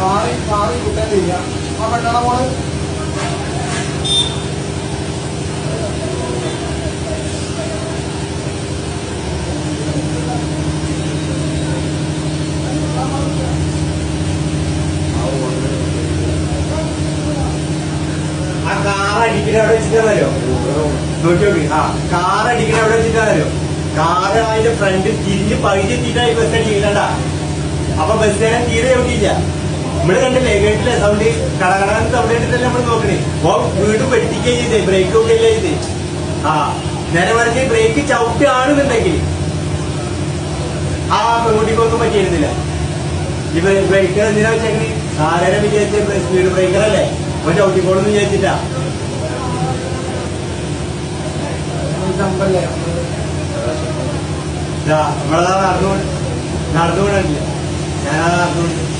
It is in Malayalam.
മാറി മാറി കുട്ടേണ്ടില്ല ആ പെണ്ണാണ മോള് ആ കാർ അടിക്കുന്ന അവിടെ വെച്ചിട്ടാണല്ലോ നോക്കി നോക്കി ആ കാർ അടിക്കുന്ന അവിടെ വെച്ചിട്ടാണല്ലോ കാറ് അതിന്റെ ഫ്രണ്ട് തിരിഞ്ഞ് പകുതി എത്തിയിട്ടായി ബസ് അടിക്കണ്ട അപ്പൊ ബസ്സിനെ തീരെ നോക്കിയില്ല നമ്മള് കണ്ടില്ലേ കേട്ടില്ലേ സൗണ്ട് കടകടാന്ന് സൗണ്ട് കേട്ടിട്ടല്ലേ നമ്മൾ നോക്കണേ ഓ വീട് വെട്ടിക്കുകയും ചെയ്തേ ബ്രേക്ക് ഒക്കെ ഇല്ല ചെയ്തേ ആ നേരെ മറിച്ച് ബ്രേക്ക് ചവിട്ടുകയാണെന്നുണ്ടെങ്കിൽ ആ പെൺകുട്ടിക്കൊന്നും പറ്റിയിരുന്നില്ല ഈ ബ്രേക്കർ എന്തിനാ വെച്ചെങ്കിൽ ആരെ വിചാരിച്ച സ്പീഡ് ബ്രേക്കർ അല്ലേ ഓൻ ചവിട്ടിക്കോളെന്ന് വിചാരിച്ചിട്ടാ ചമ്പല്ലേ ഇതാ നമ്മളതാ നടന്നു നടന്നുകൊണ്ടില്ല ഞാനാ നടന്നുകൊണ്ട്